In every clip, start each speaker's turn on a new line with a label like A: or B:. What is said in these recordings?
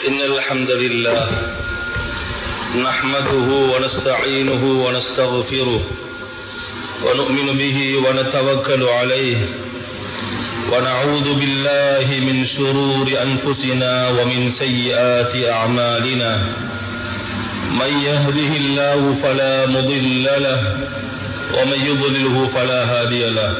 A: إن الحمد لله نحمده ونستعينه ونستغفره ونؤمن به ونتوكل عليه ونعوذ بالله من شرور أنفسنا ومن سيئات أعمالنا من يهده الله فلا مضل له ومن يضلله فلا هادي له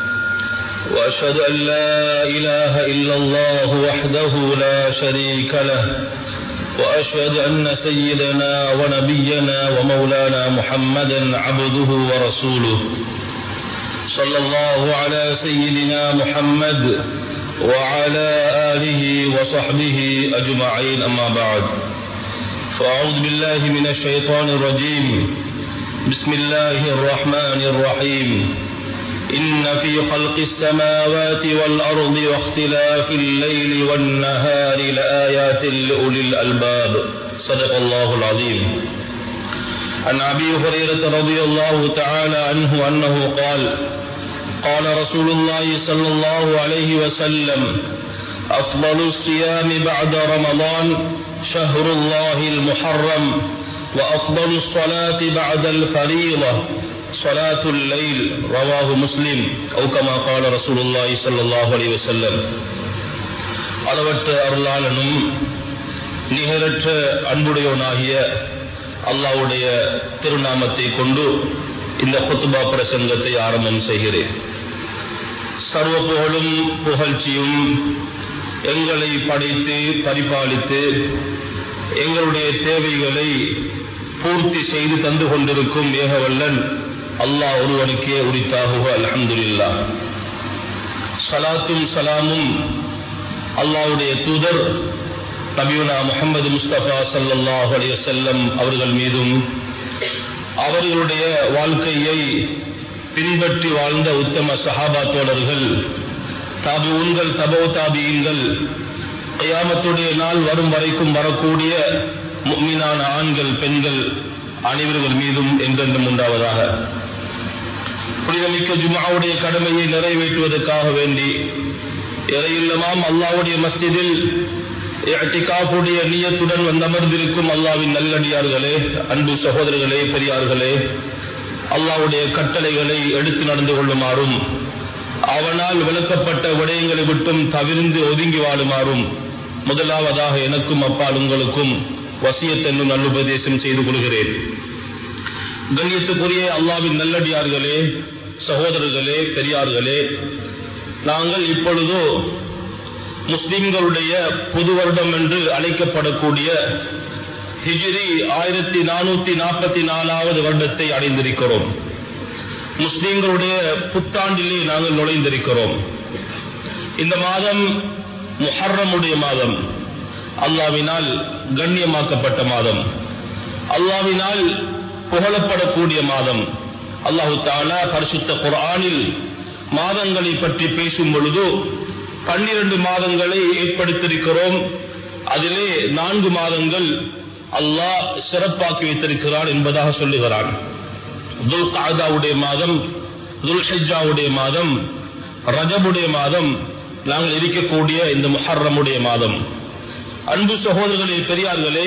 A: وأشهد أن لا إله إلا الله وحده لا شريك له وأشهد أن سيدنا ونبينا ومولانا محمدا عبده ورسوله صلى الله على سيدنا محمد وعلى آله وصحبه أجمعين أما بعد فأعوذ بالله من الشيطان الرجيم بسم الله الرحمن الرحيم إن في خلق السماوات والأرض واختلاف الليل والنهار لآيات لأولي الألباب صدق الله العظيم عن أبي هريرة رضي الله تعالى عنه أنه قال قال رسول الله صلى الله عليه وسلم أفضل الصيام بعد رمضان شهر الله المحرم وأفضل الصلاة بعد الفريضة صلاة الليل رواه مسلم أو كما قال رسول الله صلى الله عليه وسلم அளவற்ற அருளாளனும் நிகரற்ற அன்புடையவனாகிய அல்லாவுடைய திருநாமத்தை கொண்டு இந்த குத்துபா பிரசங்கத்தை ஆரம்பம் செய்கிறேன் சர்வ புகழும் புகழ்ச்சியும் எங்களை படைத்து பரிபாலித்து எங்களுடைய தேவைகளை பூர்த்தி செய்து தந்து கொண்டிருக்கும் ஏகவல்லன் அல்லாஹ் ஒருவனுக்கே உரித்தாகுக அலமதுல்லா சலாத்தும் சலாமும் அல்லாவுடைய தூதர் நபியுனா முகமது முஸ்தபா சல்லாஹ் அலையசல்லம் அவர்கள் மீதும் அவர்களுடைய வாழ்க்கையை பின்பற்றி வாழ்ந்த உத்தம சஹாபா தோழர்கள் தாபியூன்கள் தபோ தாபியங்கள் கயாமத்துடைய நாள் வரும் வரைக்கும் வரக்கூடிய மீனான ஆண்கள் பெண்கள் அனைவர்கள் மீதும் என்றென்றும் உண்டாவதாக புனிதமிக்க ஜுமாவுடைய கடமையை நிறைவேற்றுவதற்காக வேண்டி இறையில்லமாம் அல்லாவுடைய மஸ்ஜிதில் காப்புடைய நீயத்துடன் வந்து அமர்ந்திருக்கும் அல்லாவின் நல்லடியார்களே அன்பு சகோதரர்களே பெரியார்களே அல்லாவுடைய கட்டளைகளை எடுத்து நடந்து கொள்ளுமாறும் அவனால் விளக்கப்பட்ட விடயங்களை விட்டும் தவிர்ந்து ஒதுங்கி வாழுமாறும் முதலாவதாக எனக்கும் அப்பால் உங்களுக்கும் வசியத்தென்னும் நல்லுபதேசம் செய்து கொள்கிறேன் கண்ணியத்துக்குரிய அல்லாவின் நல்லடியார்களே சகோதரர்களே பெரியார்களே நாங்கள் இப்பொழுதோ முஸ்லிம்களுடைய புது வருடம் என்று அழைக்கப்படக்கூடிய ஹிஜிரி ஆயிரத்தி நானூத்தி நாற்பத்தி நாலாவது வருடத்தை அடைந்திருக்கிறோம் முஸ்லிம்களுடைய புத்தாண்டிலே நாங்கள் நுழைந்திருக்கிறோம் இந்த மாதம் முஹர்ரமுடைய மாதம் அல்லாவினால் கண்ணியமாக்கப்பட்ட மாதம் அல்லாவினால் புகழப்படக்கூடிய மாதம் அல்லாஹு தாலா பரிசுத்த குரானில் மாதங்களை பற்றி பேசும் பொழுது பன்னிரண்டு மாதங்களை ஏற்படுத்தியிருக்கிறோம் அதிலே நான்கு மாதங்கள் அல்லாஹ் சிறப்பாக்கி வைத்திருக்கிறான் என்பதாக சொல்லுகிறான் துல் காதாவுடைய மாதம் துல் ஹஜ்ஜாவுடைய மாதம் ரஜபுடைய மாதம் நாங்கள் இருக்கக்கூடிய இந்த முஹர்ரமுடைய மாதம் அன்பு சகோதரர்களே பெரியார்களே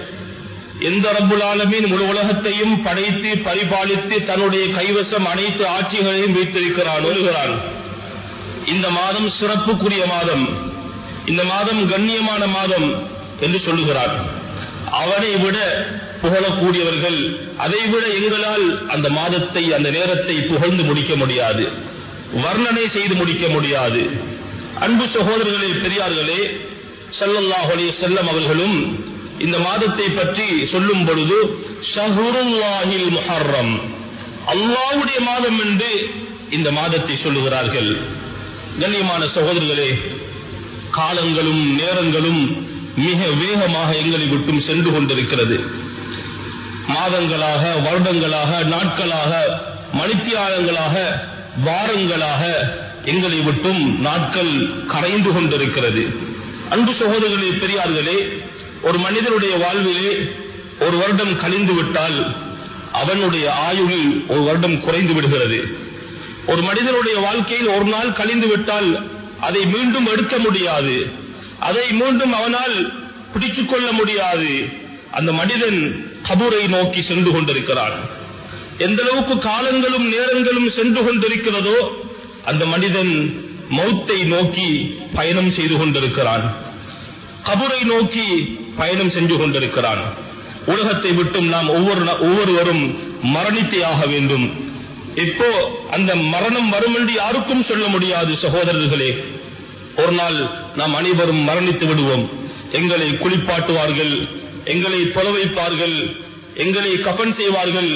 A: எந்த ரப்புலாலமின் முழு உலகத்தையும் படைத்து பரிபாலித்து தன்னுடைய கைவசம் அனைத்து ஆட்சிகளையும் வைத்திருக்கிறான் வருகிறான் இந்த மாதம் சிறப்புக்குரிய மாதம் இந்த மாதம் கண்ணியமான மாதம் என்று சொல்லுகிறார் அவனை விட புகழக்கூடியவர்கள் அதை விட எங்களால் அந்த மாதத்தை அந்த நேரத்தை புகழ்ந்து முடிக்க முடியாது வர்ணனை செய்து முடிக்க முடியாது அன்பு சகோதரர்களே பெரியார்களே சல்லல்லாஹ் அலி செல்லம் அவர்களும் இந்த மாதத்தை பற்றி சொல்லும் பொழுது ஷஹுருல்லாஹில் முஹர்ரம் அல்லாவுடைய மாதம் என்று இந்த மாதத்தை சொல்லுகிறார்கள் கண்ணியமான சகோதரர்களே காலங்களும் நேரங்களும் மிக வேகமாக எங்களை விட்டும் சென்று கொண்டிருக்கிறது மாதங்களாக வருடங்களாக நாட்களாக மணித்தியாலங்களாக வாரங்களாக எங்களை விட்டும் நாட்கள் கரைந்து கொண்டிருக்கிறது அன்பு சகோதரர்களே பெரியார்களே ஒரு மனிதனுடைய வாழ்விலே ஒரு வருடம் கழிந்து விட்டால் அவனுடைய ஆயுளில் ஒரு வருடம் குறைந்து விடுகிறது ஒரு மனிதனுடைய வாழ்க்கையில் ஒரு நாள் கழிந்து விட்டால் அதை மீண்டும் எடுக்க முடியாது அதை மீண்டும் அவனால் பிடித்துக் கொள்ள முடியாது அந்த மனிதன் கபூரை நோக்கி சென்று கொண்டிருக்கிறான் எந்த அளவுக்கு காலங்களும் நேரங்களும் சென்று கொண்டிருக்கிறதோ அந்த மனிதன் மௌத்தை நோக்கி பயணம் செய்து கொண்டிருக்கிறான் கபூரை நோக்கி பயணம் சென்று கொண்டிருக்கிறான் உலகத்தை விட்டும் நாம் ஒவ்வொரு ஒவ்வொருவரும் மரணித்தே ஆக வேண்டும் இப்போ அந்த மரணம் வரும் என்று யாருக்கும் சொல்ல முடியாது சகோதரர்களே ஒரு நாள் நாம் அனைவரும் மரணித்து விடுவோம் எங்களை குளிப்பாட்டுவார்கள் எங்களை தொலை வைப்பார்கள் எங்களை கபன் செய்வார்கள்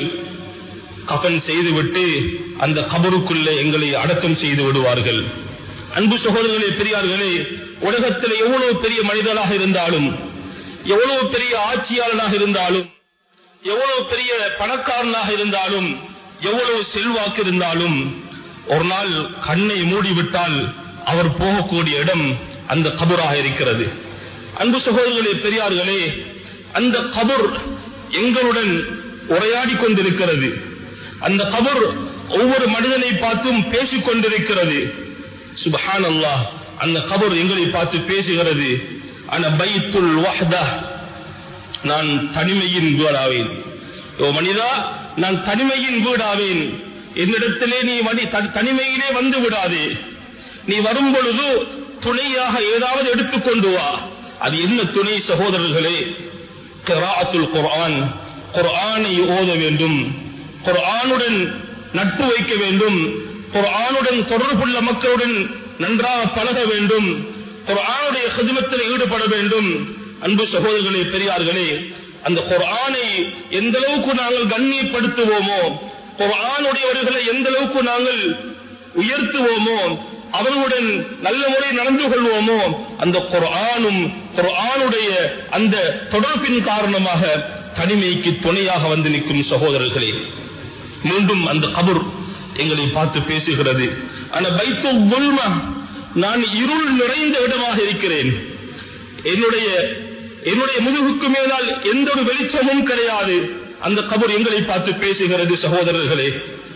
A: கபன் செய்துவிட்டு அந்த கபருக்குள்ளே எங்களை அடக்கம் செய்து விடுவார்கள் அன்பு சகோதரர்களே பெரியார்களே உலகத்தில் எவ்வளவு பெரிய மனிதனாக இருந்தாலும் எவ்வளவு பெரிய ஆட்சியாளனாக இருந்தாலும் எவ்வளவு பெரிய பணக்காரனாக இருந்தாலும் எவ்வளவு செல்வாக்கு இருந்தாலும் ஒரு நாள் கண்ணை மூடிவிட்டால் அவர் போகக்கூடிய இடம் அந்த கபூராக இருக்கிறது அன்பு சகோதரர்களே பெரியார்களே அந்த கபூர் எங்களுடன் உரையாடி கொண்டிருக்கிறது அந்த கபூர் ஒவ்வொரு மனிதனை பார்த்தும் பேசிக் கொண்டிருக்கிறது சுபஹான் அல்லாஹ் அந்த கபர் எங்களை பார்த்து பேசுகிறது அன பைத்துல் வஹ்தா நான் தனிமையின் வீடாவேன் ஓ மனிதா நான் தனிமையின் வீடாவேன் என்னிடத்திலே நீ வடி தனிமையிலே வந்து விடாதே நீ வரும் பொழுது துணையாக ஏதாவது எடுத்துக்கொண்டு வா அது என்ன துணை சகோதரர்களே கிராத்துல் குர்ஆன் குர்ஆனை ஓத வேண்டும் குர்ஆனுடன் நட்பு வைக்க வேண்டும் குர்ஆனுடன் தொடர்புள்ள மக்களுடன் நன்றாக பழக வேண்டும் குர்ஆனுடைய ஹிதமத்தில் ஈடுபட வேண்டும் அன்பு சகோதரர்களே பெரியார்களே அந்த குர்ஆனை எந்த அளவுக்கு நாங்கள் கண்ணியப்படுத்துவோமோ குர்ஆனுடையவர்களை எந்த அளவுக்கு நாங்கள் உயர்த்துவோமோ அவர்களுடன் நல்ல முறை நடந்து கொள்வோமோ அந்த குர்ஆனும் குர்ஆனுடைய அந்த தொடர்பின் காரணமாக தனிமைக்கு துணையாக வந்து நிற்கும் சகோதரர்களே மீண்டும் அந்த கபர் எங்களை பார்த்து பேசுகிறது ஆனா பைத்து குல்மா நான் இருள் நிறைந்த இடமாக இருக்கிறேன் என்னுடைய என்னுடைய முதுகுக்கு மேலால் எந்த ஒரு வெளிச்சமும் கிடையாது அந்த கபர் எங்களை பார்த்து பேசுகிறது சகோதரர்களே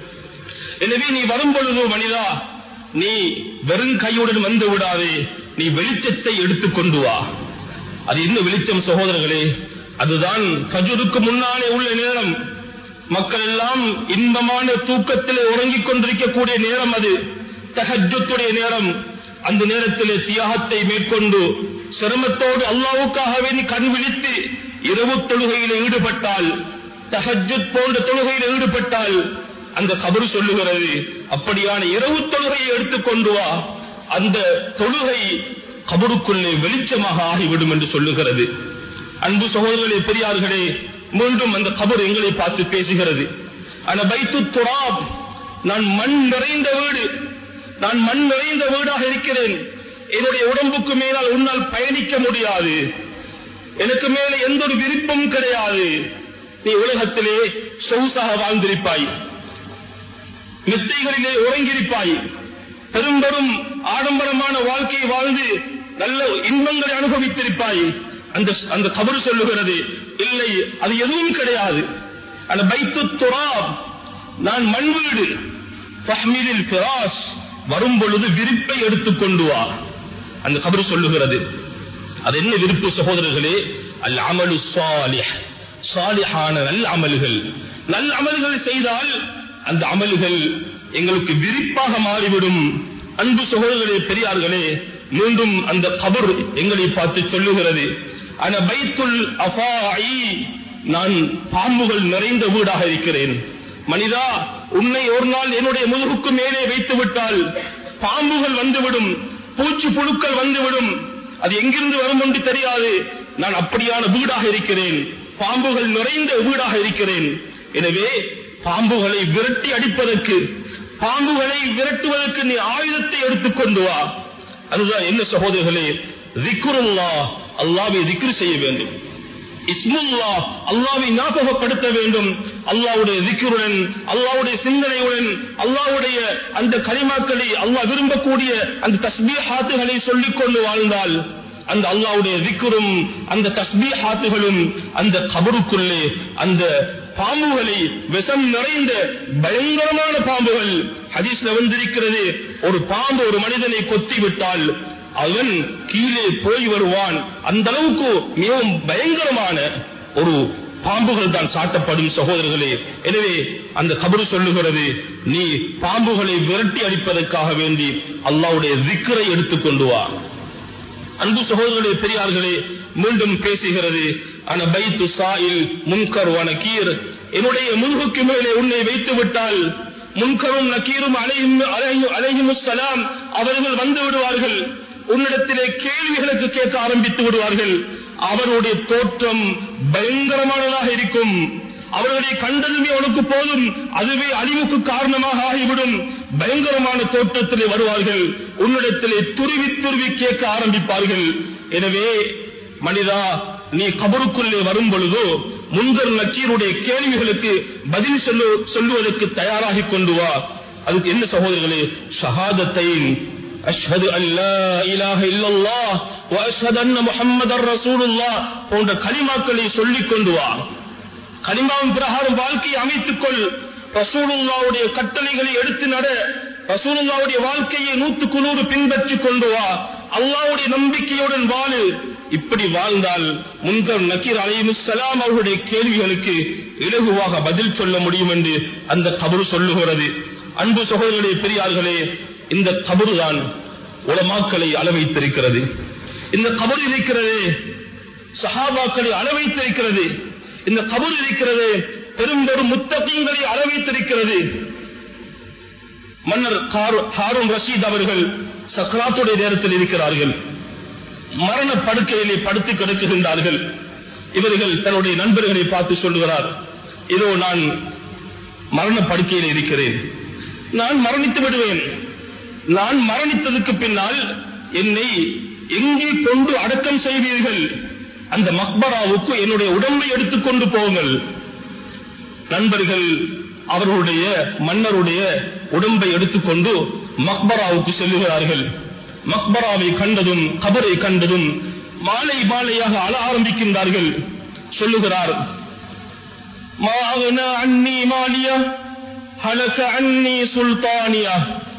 A: எனவே நீ வரும் பொழுது மனிதா நீ வெறும் கையுடன் வந்து விடாதே நீ வெளிச்சத்தை எடுத்துக்கொண்டு வா அது என்ன வெளிச்சம் சகோதரர்களே அதுதான் கஜுருக்கு முன்னாலே உள்ள நேரம் மக்கள் எல்லாம் இன்பமான தூக்கத்திலே உறங்கிக் கொண்டிருக்கக்கூடிய நேரம் அது தகஜத்துடைய நேரம் அந்த நேரத்திலே தியாகத்தை மேற்கொண்டு சிரமத்தோடு அல்லாவுக்காகவே நீ கண் விழித்து இரவு தொழுகையில் ஈடுபட்டால் தகஜத் போன்ற தொழுகையில் ஈடுபட்டால் அந்த கபரு சொல்லுகிறது அப்படியான இரவு தொழுகையை எடுத்துக்கொண்டு வா அந்த தொழுகை கபருக்குள்ளே வெளிச்சமாக ஆகிவிடும் என்று சொல்லுகிறது அன்பு சகோதரர்களே பெரியார்களே மீண்டும் அந்த கபர் எங்களை பார்த்து பேசுகிறது அந்த பைத்து துராப் நான் மண் நிறைந்த வீடு நான் மண் நிறைந்த வீடாக இருக்கிறேன் என்னுடைய உடம்புக்கு மேலால் உன்னால் பயணிக்க முடியாது எனக்கு மேல எந்த ஒரு விருப்பம் கிடையாது நீ உலகத்திலே சொகுசாக வாழ்ந்திருப்பாய் மெத்தைகளிலே உறங்கியிருப்பாய் பெரும் பெரும் ஆடம்பரமான வாழ்க்கையை வாழ்ந்து நல்ல இன்பங்களை அனுபவித்திருப்பாய் அந்த அந்த கபரு சொல்லுகிறது இல்லை அது எதுவும் கிடையாது அந்த பைத்து துராப் நான் மண் வீடு ஃபஹ்மிலில் ஃபிராஷ் வரும் பொழுது விருப்பை எடுத்துக்கொண்டு வா அந்த கபரு சொல்லுகிறது அது என்ன விருப்பு சகோதரர்களே அல் அமலு சாலிஹ் சாலிஹான நல்ல அமல்கள் நல்ல அமல்கள் செய்தால் அந்த அமல்கள் எங்களுக்கு விரிப்பாக மாறிவிடும் அன்பு சகோதரர்களே பெரியார்களே மீண்டும் அந்த கபர் எங்களை பார்த்து சொல்லுகிறது அன பைத்துல் அஃபாஇ நான் பாம்புகள் நிறைந்த வீடாக இருக்கிறேன் மனிதா உன்னை ஒரு நாள் என்னுடைய முதுகுக்கு மேலே வைத்து விட்டால் பாம்புகள் வந்துவிடும் பூச்சி புழுக்கள் வந்துவிடும் அது எங்கிருந்து வரும் என்று தெரியாது நான் அப்படியான வீடாக இருக்கிறேன் பாம்புகள் நிறைந்த வீடாக இருக்கிறேன் எனவே பாம்புகளை விரட்டி அடிப்பதற்கு பாம்புகளை விரட்டுவதற்கு நீ ஆயுதத்தை எடுத்துக்கொண்டு வா அதுதான் என்ன சகோதரர்களே திக்ருல்லா அல்லாவை திக்ரு செய்ய வேண்டும் இஸ்முல்லா அல்லாவை ஞாபகப்படுத்த வேண்டும் அல்லாவுடைய திக்ருடன் அல்லாவுடைய சிந்தனையுடன் அல்லாவுடைய அந்த கலிமாக்களை அல்லாஹ் விரும்பக்கூடிய அந்த தஸ்பீஹாத்துகளை சொல்லிக் கொண்டு வாழ்ந்தால் அந்த அல்லாவுடைய திக்ரும் அந்த தஸ்பீஹாத்துகளும் அந்த கபருக்குள்ளே அந்த பாம்புகளை விஷம் நிறைந்த பயங்கரமான பாம்புகள் ஹதீஸ்ல வந்திருக்கிறது ஒரு பாம்பு ஒரு மனிதனை கொத்தி விட்டால் அவன் கீழே போய் வருவான் அந்த அளவுக்கு மிகவும் பயங்கரமான ஒரு பாம்புகள் தான் சாட்டப்படும் சகோதரர்களே எனவே அந்த கபரு சொல்லுகிறது நீ பாம்புகளை விரட்டி அடிப்பதற்காக வேண்டி அல்லாவுடைய விக்கரை எடுத்துக்கொண்டு வா அன்பு சகோதரர்களே பெரியார்களே மீண்டும் பேசுகிறது அன பைத்து சாயில் முன்கர் நக்கீர் என்னுடைய முன்குக்கு மேலே உன்னை வைத்து விட்டால் முன்கரும் நக்கீரும் அலையும் சலாம் அவர்கள் வந்து விடுவார்கள் உன்னிடத்திலே கேள்விகளுக்கு கேட்க ஆரம்பித்து விடுவார்கள் அவருடைய தோற்றம் பயங்கரமானதாக இருக்கும் அவர்களை கண்டதுமே உனக்கு போதும் அதுவே அழிவுக்கு காரணமாக ஆகிவிடும் பயங்கரமான தோற்றத்திலே வருவார்கள் உன்னிடத்திலே துருவி துருவி கேட்க ஆரம்பிப்பார்கள் எனவே மனிதா நீ கபருக்குள்ளே வரும் பொழுதோ முன்கர் நக்கீருடைய கேள்விகளுக்கு பதில் சொல்லு சொல்லுவதற்கு தயாராகி கொண்டு வா அதுக்கு என்ன சகோதரர்களே ஷஹாதத்தை அஷ்ஹது அல்லா இலாஹ இல்லல்லாஹ் வ அஷ்ஹது அன்ன முஹம்மதர் ரசூலுல்லாஹ் போன்ற கலிமாக்களை சொல்லிக் கொண்டு வா கலிமாவின் பிரகாரம் வாழ்க்கையை அமைத்துக் கொள் ரசூலுல்லாவுடைய கட்டளைகளை எடுத்து நட ரசூலுல்லாவுடைய வாழ்க்கையை நூற்றுக்கு நூறு பின்பற்றிக் கொண்டு வா அல்லாவுடைய நம்பிக்கையுடன் வாழு இப்படி வாழ்ந்தால் முன்கர் நக்கீர் அலையுசலாம் அவர்களுடைய கேள்விகளுக்கு இலகுவாக பதில் சொல்ல முடியும் என்று அந்த கபரு சொல்லுகிறது அன்பு சகோதரர்களே பெரியார்களே இந்த கபரு தான் உலமாக்களை அளவைத்திருக்கிறது இந்த கபர் இருக்கிறது சஹாபாக்களை அளவைத்திருக்கிறது இந்த கபர் இருக்கிறது பெரும் பெரும் முத்தகங்களை அளவைத்திருக்கிறது மன்னர் ஹாரூன் ரஷீத் அவர்கள் சக்ராத்துடைய நேரத்தில் இருக்கிறார்கள் மரண படுக்கையிலே படுத்து கிடக்குகின்றார்கள் இவர்கள் தன்னுடைய நண்பர்களை பார்த்து சொல்லுகிறார் இதோ நான் மரண படுக்கையில் இருக்கிறேன் நான் மரணித்து விடுவேன் நான் மரணித்ததுக்கு பின்னால் என்னை எங்கே கொண்டு அடக்கம் செய்வீர்கள் அந்த மக்பராவுக்கு என்னுடைய உடம்பை எடுத்துக்கொண்டு போங்கள் நண்பர்கள் அவர்களுடைய மன்னருடைய உடம்பை எடுத்துக்கொண்டு மக்பராவுக்கு செல்லுகிறார்கள் மக்பராவை கண்டதும் கபரை கண்டதும் மாலை மாலையாக அழ ஆரம்பிக்கின்றார்கள் சொல்லுகிறார் அன்னி மாலியா ஹலக அன்னி சுல்தானியா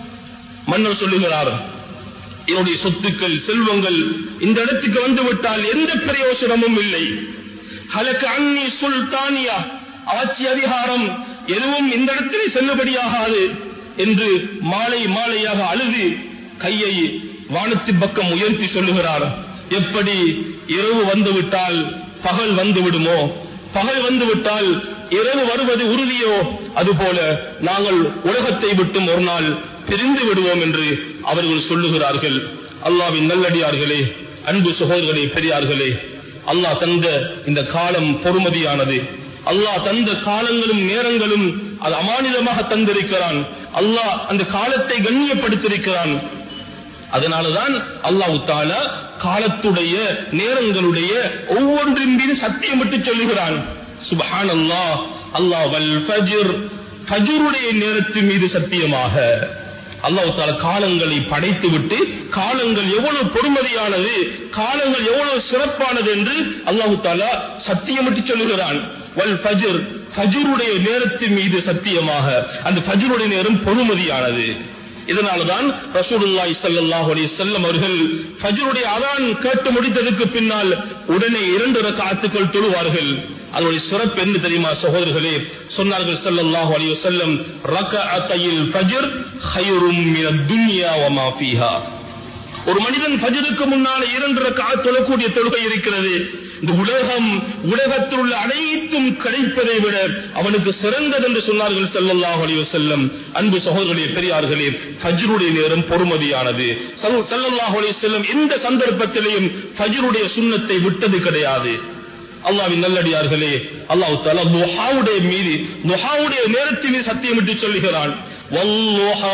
A: மன்னர் சொல்லுகிறார் என்னுடைய சொத்துக்கள் செல்வங்கள் இந்த இடத்துக்கு வந்துவிட்டால் எந்த பிரயோசனமும் இல்லை ஹலக அன்னி சுல்தானியா ஆட்சி அதிகாரம் எதுவும் இந்த இடத்திலே செல்லுபடியாகாது என்று மாலை மாலையாக அழுது கையை வானத்து பக்கம் உயர்த்தி சொல்லுகிறார் எப்படி இரவு வந்துவிட்டால் பகல் வந்து விடுமோ பகல் வந்துவிட்டால் இரவு வருவது உறுதியோ அதுபோல நாங்கள் உலகத்தை விட்டும் ஒரு நாள் பிரிந்து விடுவோம் என்று அவர்கள் சொல்லுகிறார்கள் அல்லாவின் நல்லடியார்களே அன்பு சகோதரர்களே பெரியார்களே அல்லாஹ் தந்த இந்த காலம் பொறுமதியானது அல்லாஹ் தந்த காலங்களும் நேரங்களும் அது அமானிதமாக தந்திருக்கிறான் அல்லாஹ் அந்த காலத்தை கண்ணியப்படுத்திருக்கிறான் அதனாலதான் அல்லாஹு தாலா காலத்துடைய நேரங்களுடைய ஒவ்வொன்றின் மீது சத்தியம் விட்டு சொல்லுகிறான் சுபஹான் அல்லாஹ் அல்லாஹ் வல் ஃபஜ்ர் ஃபஜ்ருடைய நேரத்தின் மீது சத்தியமாக அல்லாஹு தாலா காலங்களை படைத்து விட்டு காலங்கள் எவ்வளவு பொறுமதியானது காலங்கள் எவ்வளவு சிறப்பானது என்று அல்லாஹு தாலா சத்தியமிட்டு சொல்லுகிறான் வல் ஃபஜ்ர் ஃபஜ்ருடைய நேரத்தின் மீது சத்தியமாக அந்த ஃபஜ்ருடைய நேரம் பொறுமதியானது இதனால்தான் ரசூலுல்லாஹி ஸல்லல்லாஹு அலைஹி வஸல்லம் அவர்கள் ஃபஜ்ருடைய அதான் கேட்டு முடித்ததற்கு பின்னால் உடனே இரண்டு ரக்காத்துக்கள் தொழுவார்கள் அதனுடைய சிறப்பு என்ன தெரியுமா சகோதரர்களே சொன்னார்கள் ஸல்லல்லாஹு அலைஹி வஸல்லம் ரக்கஅத்தைல் ஃபஜ்ர் ഖൈറുம் மினத் துன்யா வமா ஃபீஹா ஒரு மனிதன் ஃபஜ்ருக்கு முன்னால இரண்டு ரக்காத் தொழக்கூடிய தொழுகை இருக்கிறது இந்த உலகம் உலகத்தில் உள்ள அனைத்தும் கிடைப்பதை விட அவனுக்கு சிறந்தது என்று சொன்னார்கள் ஸல்லல்லாஹு அலைஹி வஸல்லம் அன்பு சகோதரர்களே பெரியார்களே ஃபஜ்ருடைய நேரம் பொறுமதியானது ஸல்லல்லாஹு அலைஹி வஸல்லம் எந்த சந்தர்ப்பத்திலேயும் ஃபஜ்ருடைய சுன்னத்தை விட்டது கிடையாது அல்லாவின் நல்லடியார்களே அல்லாஹ் தஆலா துஹாவுடைய மீது துஹாவுடைய நேரத்தின் மீது சத்தியமிட்டு சொல்லுகிறான் வல்லுஹா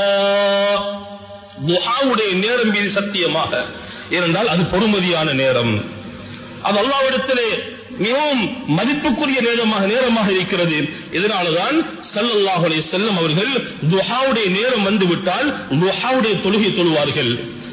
A: துஹாவுடைய நேரம் மீது சத்தியமாக ஏனென்றால் அது பொறுமதியான நேரம் அது அல்லாவிடத்திலே மிகவும் மதிப்புக்குரிய நேரமாக நேரமாக இருக்கிறது இதனால்தான் சல்லல்லாஹுடைய செல்லம் அவர்கள் துஹாவுடைய நேரம் வந்து விட்டால் துஹாவுடைய தொழுகை தொழுவார்கள்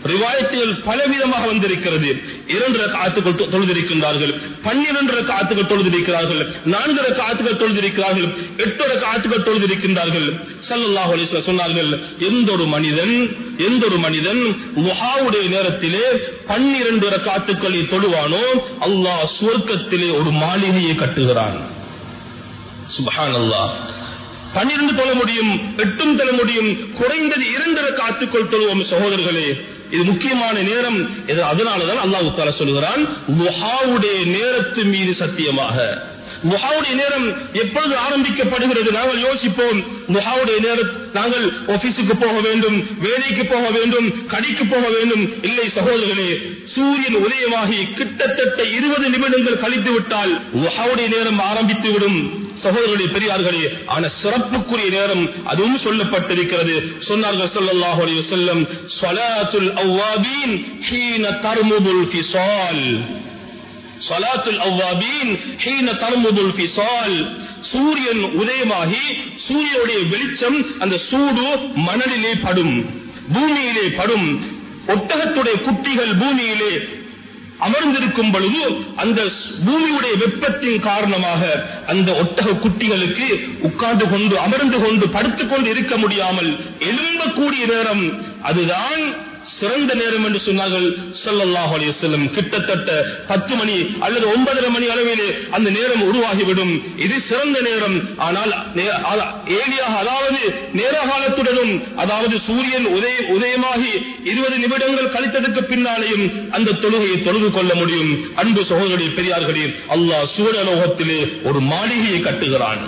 A: ரிவாயத்துகள் பலவிதமாக வந்திருக்கிறது இரண்டு காத்துக்கள் தொழுதிருக்கின்றார்கள் பன்னிரண்டு காத்துக்கள் தொழுதிருக்கிறார்கள் நான்கு காத்துக்கள் தொழுதிருக்கிறார்கள் எட்டு காத்துக்கள் தொழுதிருக்கின்றார்கள் சல்லல்லாஹு அலைஹி வஸல்லம் சொன்னார்கள் எந்த ஒரு மனிதன் எந்த ஒரு மனிதன் முஹாவுடைய நேரத்திலே பன்னிரண்டு காத்துக்களை தொழுவானோ அல்லாஹ் சுவர்க்கத்திலே ஒரு மாளிகையை கட்டுகிறான் சுபஹான் அல்லாஹ் பன்னிரண்டு தொழ முடியும் எட்டும் தொழ முடியும் குறைந்தது இரண்டரை காத்துக்கொள் தொழுவோம் சகோதரர்களே இது முக்கியமான நேரம் இது அதனாலதான் அல்லாஹு தாலா சொல்லுகிறான் முஹாவுடைய நேரத்து மீது சத்தியமாக முஹாவுடைய நேரம் எப்பொழுது ஆரம்பிக்கப்படுகிறது நாங்கள் யோசிப்போம் முஹாவுடைய நேரம் நாங்கள் ஆபீஸுக்கு போக வேண்டும் வேலைக்கு போக வேண்டும் கடைக்கு போக வேண்டும் இல்லை சகோதரர்களே சூரியன் உதயமாகி கிட்டத்தட்ட இருபது நிமிடங்கள் கழித்து விட்டால் முஹாவுடைய நேரம் ஆரம்பித்து விடும் சகோதரருடைய பெரியார்களே ஆன சிறப்புக்குரிய நேரம் அதுவும் சொல்லப்பட்டிருக்கிறது சொன்னார்கள் ஸல்லல்லாஹு அலைஹி வஸல்லம் ஸலாத்துல் அவ்வாபீன் ஹீன தர்முதுல் ஃபிஸால் ஸலாத்துல் அவ்வாபீன் ஹீன தர்முதுல் ஃபிஸால் சூரியன் உதயமாகி சூரியனுடைய வெளிச்சம் அந்த சூடு மணலிலே படும் பூமியிலே படும் ஒட்டகத்துடைய குட்டிகள் பூமியிலே அமர்ந்திருக்கும் பொழுது அந்த பூமியுடைய வெப்பத்தின் காரணமாக அந்த ஒட்டக குட்டிகளுக்கு உட்கார்ந்து கொண்டு அமர்ந்து கொண்டு படுத்துக் கொண்டு இருக்க முடியாமல் எழும்பக்கூடிய நேரம் அதுதான் சிறந்த நேரம் என்று சொன்னார்கள் ஸல்லல்லாஹு அலைஹி வஸல்லம் கிட்டத்தட்ட பத்து மணி அல்லது ஒன்பதரை மணி அளவிலே அந்த நேரம் உருவாகிவிடும் இது சிறந்த நேரம் ஆனால் நே- அ- ஏலியாக அதாவது நேர காலத்துடனும் அதாவது சூரியன் உதய உதயமாகி இருபது நிமிடங்கள் கழித்ததற்கு பின்னாலேயும் அந்த தொழுகையை தொழுது கொள்ள முடியும் அன்பு சகோதரருடைய பெரியார்களே அல்லாஹ் சூழலோகத்திலே ஒரு மாளிகையை கட்டுகிறான்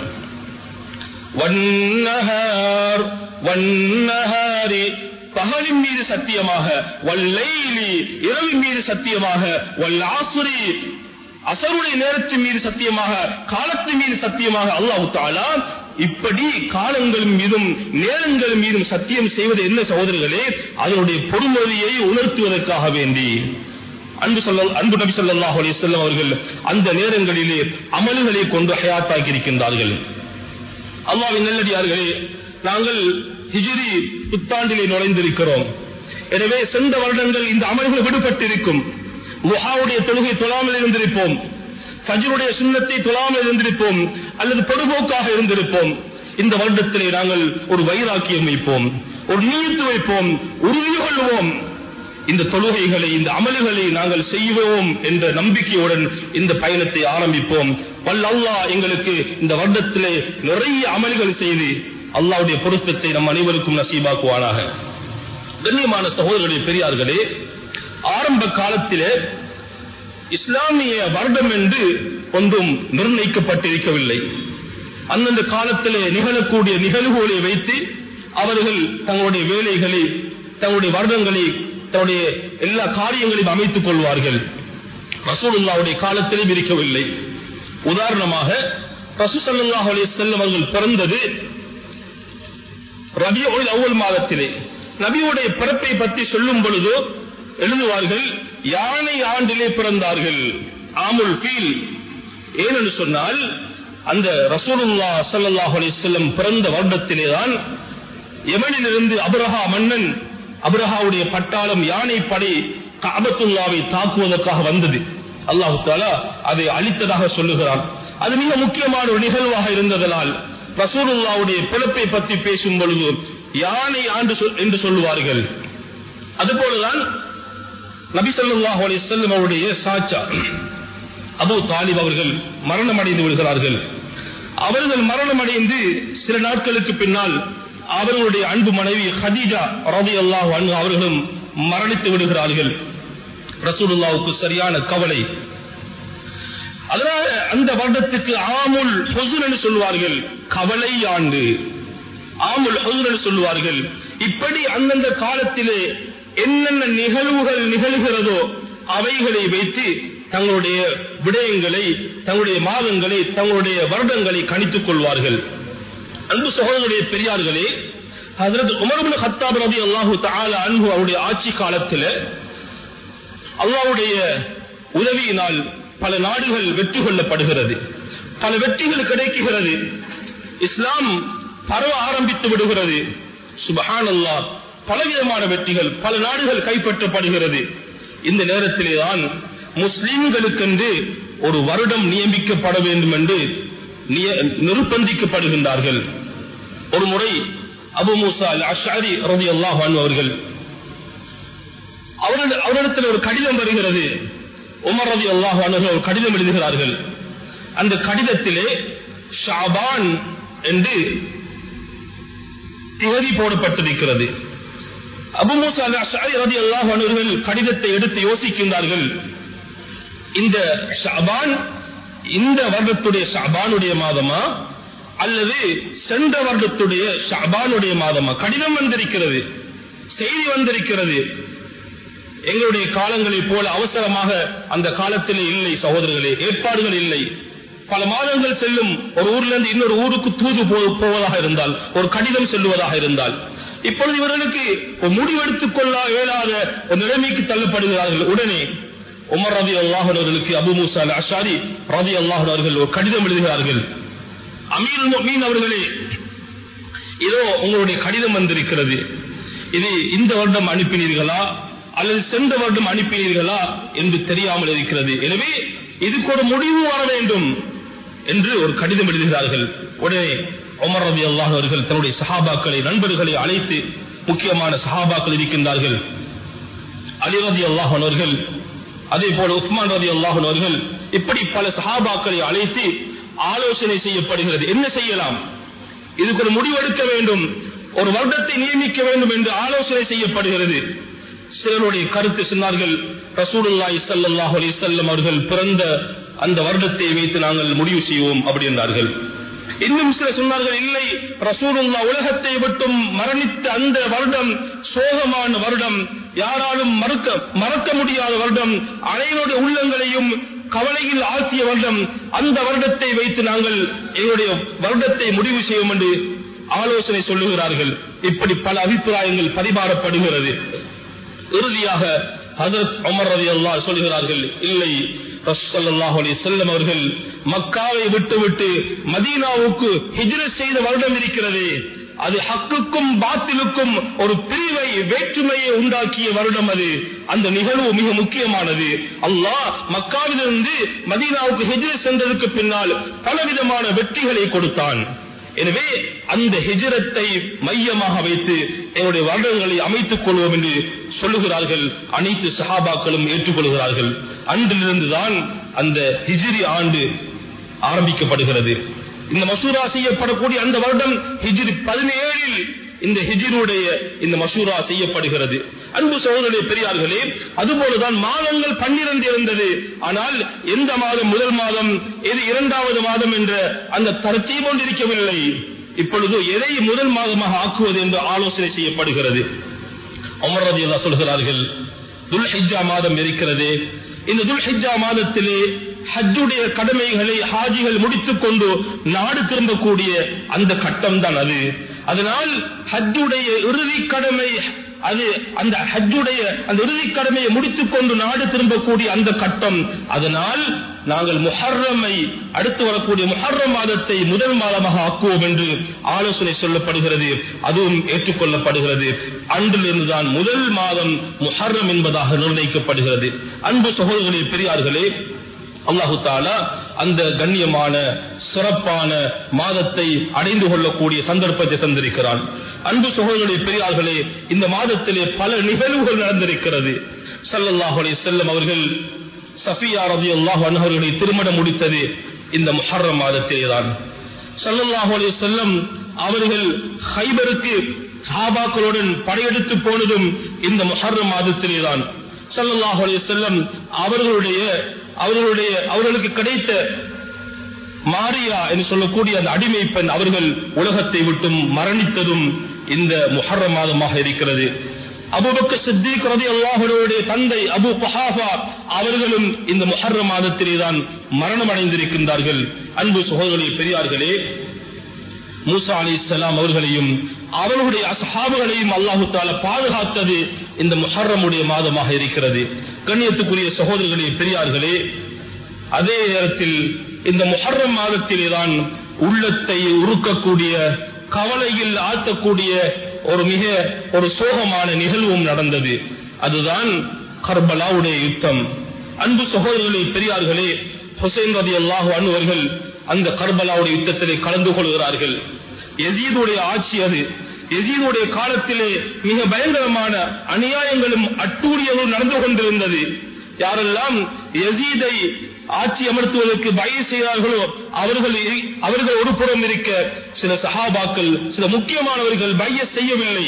A: வன்னஹார் வன்னஹாரி பகலின் மீது சத்தியமாக வல்லைலி இரவின் மீது சத்தியமாக வல்லாசுரி அசருடைய நேரத்தின் மீது சத்தியமாக காலத்தின் மீது சத்தியமாக அல்லாஹு தாலா இப்படி காலங்களின் மீதும் நேரங்களின் மீதும் சத்தியம் செய்வது என்ன சகோதரர்களே அதனுடைய பொறுமொழியை உணர்த்துவதற்காக வேண்டி அன்பு சொல்ல அன்பு நபி ஸல்லல்லாஹு அலைஹி வஸல்லம் அவர்கள் அந்த நேரங்களிலே அமல்களை கொண்டு ஹயாத்தாக்கி இருக்கின்றார்கள் அல்லாவின் நல்லடியார்களே நாங்கள் ஹிஜ்ரி புத்தாண்டிலே நுழைந்திருக்கிறோம் எனவே சென்ற வருடங்கள் இந்த அமல்கள் விடுபட்டிருக்கும் முஹாவுடைய தொழுகை தொழாமல் இருந்திருப்போம் ஃபஜ்ருடைய சுண்ணத்தை தொழாமல் இருந்திருப்போம் அல்லது பொடுபோக்காக இருந்திருப்போம் இந்த வருடத்திலே நாங்கள் ஒரு வைராக்கியம் வைப்போம் ஒரு நீத்து வைப்போம் உறுதி கொள்வோம் இந்த தொழுகைகளை இந்த அமல்களை நாங்கள் செய்வோம் என்ற நம்பிக்கையுடன் இந்த பயணத்தை ஆரம்பிப்போம் வல்ல அல்லாஹ் எங்களுக்கு இந்த வருடத்திலே நிறைய அமல்கள் செய்து அல்லாஹ்வுடைய பொருத்தத்தை நம் அனைவருக்கும் நசீபாக்குவானாக கண்ணியமான சகோதரர்களே பெரியார்களே ஆரம்ப காலத்திலே இஸ்லாமிய வருடம் என்று ஒன்றும் நிர்ணயிக்கப்பட்டிருக்கவில்லை அந்தந்த காலத்திலே நிகழக்கூடிய நிகழ்வுகளை வைத்து அவர்கள் தங்களுடைய வேலைகளை தங்களுடைய வருடங்களை தன்னுடைய எல்லா காரியங்களையும் அமைத்துக் கொள்வார்கள் ரசூலுல்லாவுடைய காலத்திலே இருக்கவில்லை உதாரணமாக ரசூ ஸல்லல்லாஹு அலைஹி வஸல்லம் அவர்கள் பிறந்தது ரபியுல் அவ்வல் மாதத்திலே நபியுடைய பிறப்பை பற்றி சொல்லும் பொழுது எழுதுவார்கள் யானை ஆண்டிலே பிறந்தார்கள் ஆமுல் ஃபீல் ஏனென்று சொன்னால் அந்த ரசூலுல்லா ஸல்லல்லாஹு அலைஹி வஸல்லம் பிறந்த வருடத்திலே தான் யமனிலிருந்து அபரஹா மன்னன் அபரஹாவுடைய பட்டாளம் யானை படை காபத்துல்லாவை தாக்குவதற்காக வந்தது அல்லாஹு தாலா அதை அழித்ததாக சொல்லுகிறான் அது மிக முக்கியமான ஒரு நிகழ்வாக இருந்ததனால் ரசூலுல்லாவுடைய பிறப்பை பற்றி பேசும் பொழுது யானை ஆண்டு சொல்- என்று சொல்லுவார்கள் அதுபோலதான் நபி ஸல்லல்லாஹு அலைஹி வஸல்லம் அவருடைய சாச்சா அபூ தாலிப் அவர்கள் மரணம் அடைந்து விடுகிறார்கள் அவர்கள் மரணம் அடைந்து சில நாட்களுக்கு பின்னால் அவர்களுடைய அன்பு மனைவி ஹதீஜா ரலியல்லாஹு அன்ஹா அவர்களும் மரணித்து விடுகிறார்கள் ரசூலுல்லாவுக்கு சரியான கவலை அதனால அந்த வருடத்துக்கு ஆமுல் ஹுசுன் என்று சொல்வார்கள் கவலை ஆண்டு ஆமுல் ஹுசுன் என்று சொல்வார்கள் இப்படி அந்தந்த காலத்திலே என்னென்ன நிகழ்வுகள் நிகழ்கிறதோ அவைகளை வைத்து தங்களுடைய விடயங்களை தங்களுடைய மாதங்களை தங்களுடைய வருடங்களை கணித்துக் கொள்வார்கள் அன்பு சகோதரனுடைய பெரியார்களே ஹஜரத் உமர் இப்னு கத்தாப் ரலியல்லாஹு தஆலா அன்ஹு அவருடைய ஆட்சி காலத்தில் அல்லாஹ்வுடைய உதவியினால் பல நாடுகள் வெற்றி கொள்ளப்படுகிறது பல வெற்றிகள் கிடைக்குகிறது இஸ்லாம் பரவ ஆரம்பித்து விடுகிறது சுபஹான் அல்லாஹ் பலவிதமான வெற்றிகள் பல நாடுகள் கைப்பற்றப்படுகிறது இந்த நேரத்திலே தான் முஸ்லிம்களுக்கென்று ஒரு வருடம் நியமிக்கப்பட வேண்டும் என்று நிய- நிர்பந்திக்கப்படுகின்றார்கள் ஒரு முறை அபு மூசா அல் அஷாரி ரவி அல்லாஹ் அவர்கள் அவரிட- அவரிடத்தில் ஒரு கடிதம் வருகிறது உமர் ரவி அல்லாஹ் ஒரு கடிதம் எழுதுகிறார்கள் அந்த கடிதத்திலே ஷாபான் என்று தேதி போடப்பட்டிருக்கிறது அபு மூசா அல் அஷாரி ரதி அல்லாஹ் அவர்கள் கடிதத்தை எடுத்து யோசிக்கின்றார்கள் இந்த ஷாபான் இந்த வருடத்துடைய ஷாபானுடைய மாதமா அல்லது சென்ற வருடத்துடைய ஷாபானுடைய மாதமா கடிதம் வந்திருக்கிறது செய்தி வந்திருக்கிறது எங்களுடைய காலங்களைப் போல அவசரமாக அந்த காலத்திலே இல்லை சகோதரர்களே ஏற்பாடுகள் இல்லை பல மாதங்கள் செல்லும் ஒரு ஊர்ல இருந்து இன்னொரு ஊருக்கு தூது போ- போவதாக இருந்தால் ஒரு கடிதம் செல்லுவதாக இருந்தால் இப்பொழுது இவர்களுக்கு ஒரு முடிவெடுத்துக் கொள்ள இயலாத ஒரு நிலைமைக்கு தள்ளப்படுகிறார்கள் உடனே உமர் ரதி அல்லாஹர்களுக்கு அபு மூசா அல் அஷாரி ரதி அல்லாஹர்கள் ஒரு கடிதம் எழுதுகிறார்கள் அமீர் மீன் அவர்களே இதோ உங்களுடைய கடிதம் வந்திருக்கிறது இது இந்த வருடம் அனுப்பினீர்களா அல்லது சென்ற வருடம் அனுப்பினீர்களா என்று தெரியாமல் இருக்கிறது எனவே இதுக்கு ஒரு முடிவு வர வேண்டும் என்று ஒரு கடிதம் எழுதுகிறார்கள் உடனே உமர் ரபி அல்லாஹ் அவர்கள் தன்னுடைய சஹாபாக்களை நண்பர்களை அழைத்து முக்கியமான சஹாபாக்கள் இருக்கின்றார்கள் அலி ரதி அல்லாஹ் அவர்கள் அதே போல உஸ்மான் ரதி அல்லாஹ் அவர்கள் இப்படி பல சஹாபாக்களை அழைத்து ஆலோசனை செய்யப்படுகிறது என்ன செய்யலாம் இதுக்கு ஒரு முடிவெடுக்க வேண்டும் ஒரு வருடத்தை நியமிக்க வேண்டும் என்று ஆலோசனை செய்யப்படுகிறது சிலருடைய கருத்து சொன்னார்கள் ரசூலுல்லாஹி ஸல்லல்லாஹு அலைஹி வஸல்லம் அவர்கள் பிறந்த அந்த வருடத்தை வைத்து நாங்கள் முடிவு செய்வோம் அப்படி என்றார்கள் இன்னும் சில சொன்னார்கள் இல்லை ரசூலுல்லா உலகத்தை விட்டும் மரணித்த அந்த வருடம் சோகமான வருடம் யாராலும் மறுக்க மறக்க முடியாத வருடம் அனைவருடைய உள்ளங்களையும் கவலையில் ஆசிய வருடம் அந்த வருடத்தை வைத்து நாங்கள் எங்களுடைய வருடத்தை முடிவு செய்வோம் என்று ஆலோசனை சொல்லுகிறார்கள் இப்படி பல அபிப்பிராயங்கள் பரிமாறப்படுகிறது இறுதியாக ஹசரத் உமர் ரதி அல்லாஹ் சொல்கிறார்கள் இல்லை ரசூலுல்லாஹி அலைஹி வஸல்லம் அவர்கள் மக்காவை விட்டுவிட்டு மதீனாவுக்கு ஹிஜ்ரத் செய்த வருடம் இருக்கிறது அது ஹக்குக்கும் பாத்திலுக்கும் ஒரு பிரிவை வேற்றுமையை உண்டாக்கிய வருடம் அது அந்த நிகழ்வு மிக முக்கியமானது அல்லாஹ் மக்காவிலிருந்து மதீனாவுக்கு ஹிஜ்ரத் சென்றதுக்கு பின்னால் பலவிதமான வெற்றிகளை கொடுத்தான் எனவே அந்த ஹிஜரத்தை மையமாக வைத்து என்னுடைய வருடங்களை அமைத்துக் கொள்வோம் என்று சொல்லுகிறார்கள் அனைத்து சஹாபாக்களும் ஏற்றுக்கொள்கிறார்கள் அன்றிலிருந்துதான் அந்த ஹிஜ்ரி ஆண்டு ஆரம்பிக்கப்படுகிறது இந்த மசூரா செய்யப்படக்கூடிய அந்த வருடம் ஹிஜ்ரி பதினேழில் இந்த ஹிஜினுடைய இந்த மசூரா செய்யப்படுகிறது அன்பு சகோதரருடைய பெரியார்களே அதுபோலதான் மாதங்கள் பன்னிரண்டு இருந்தது ஆனால் எந்த மாதம் முதல் மாதம் எது இரண்டாவது மாதம் என்ற அந்த தரத்தை கொண்டிருக்கவில்லை இப்பொழுது எதை முதல் மாதமாக ஆக்குவது என்று ஆலோசனை செய்யப்படுகிறது அமர் ரதி சொல்கிறார்கள் துல்ஹிஜா மாதம் இருக்கிறது இந்த துல்ஹிஜா மாதத்திலே ஹஜ்ஜுடைய கடமைகளை ஹாஜிகள் முடித்துக் கொண்டு நாடு திரும்பக்கூடிய அந்த கட்டம் தான் அது அதனால் ஹஜ்ஜுடைய இறுதி கடமை அது அந்த ஹஜ்ஜுடைய அந்த இறுதி கடமையை முடித்துக் கொண்டு நாடு திரும்பக்கூடிய அந்த கட்டம் அதனால் நாங்கள் முஹர்ரமை அடுத்து வரக்கூடிய முஹர்ரம் மாதத்தை முதல் மாதமாக ஆக்குவோம் என்று ஆலோசனை சொல்லப்படுகிறது அதுவும் ஏற்றுக்கொள்ளப்படுகிறது அன்றிலிருந்துதான் முதல் மாதம் முஹர்ரம் என்பதாக நிர்ணயிக்கப்படுகிறது அன்பு சகோதரர்களே பெரியார்களே அல்லாஹு தாலா அந்த கண்ணியமான சிறப்பான மாதத்தை அடைந்து கொள்ளக்கூடிய சந்தர்ப்பத்தை தந்திருக்கிறான் அன்பு சகோதரர்களே பெரியார்களே இந்த மாதத்திலே பல நிகழ்வுகள் நடந்திருக்கிறது சல்லல்லாஹு அலைஹி செல்லம் அவர்கள் சஃபியா ரதி அல்லாஹ் அவர்களை திருமணம் முடித்தது இந்த முஹர்ரம் மாதத்திலே தான் சல்லல்லாஹு அலைஹி செல்லம் அவர்கள் ஹைபருக்கு சஹாபாக்களுடன் படையெடுத்து போனதும் இந்த முஹர்ரம் மாதத்திலே தான் சல்லல்லாஹு அலைஹி செல்லம் அவர்களுடைய அவர்களுடைய அவர்களுக்கு கிடைத்த மாரியா என்று சொல்லக்கூடிய அந்த அடிமை பெண் அவர்கள் உலகத்தை விட்டும் மரணித்ததும் இந்த முஹர்ரம் மாதமாக இருக்கிறது அபுபக்க சித்திக் ரதி அல்லாஹருடைய தந்தை அபு பஹாஃபா அவர்களும் இந்த முஹர்ரம் மாதத்திலே தான் மரணம் அடைந்திருக்கின்றார்கள் அன்பு சகோதரி பெரியார்களே மூசா அலி இஸ்லாம் அவர்களையும் அவர்களுடைய அசஹாபுகளையும் அல்லாஹு தால பாதுகாத்தது இந்த முஹர்ரமுடைய மாதமாக இருக்கிறது கண்ணியத்துக்குரிய சகோதரர்களே பெரியார்களே அதே நேரத்தில் இந்த முஹர்ரம் மாதத்திலே தான் உள்ளத்தை உருக்கக்கூடிய கவலையில் ஆழ்த்தக்கூடிய ஒரு மிக ஒரு சோகமான நிகழ்வும் நடந்தது அதுதான் கர்பலாவுடைய யுத்தம் அன்பு சகோதரர்களே பெரியார்களே ஹுசைன் ரதி அல்லாஹு அனுவர்கள் அந்த கர்பலாவுடைய யுத்தத்திலே கலந்து கொள்கிறார்கள் எசீதுடைய ஆட்சி அது எசீதுடைய காலத்திலே மிக பயங்கரமான அநியாயங்களும் அட்டூழியங்களும் நடந்து கொண்டிருந்தது யாரெல்லாம் எசீதை ஆட்சி அமர்த்துவதற்கு பய செய்தார்களோ அவர்கள் அவர்கள் ஒரு புறம் இருக்க சில சஹாபாக்கள் சில முக்கியமானவர்கள் பைய செய்யவில்லை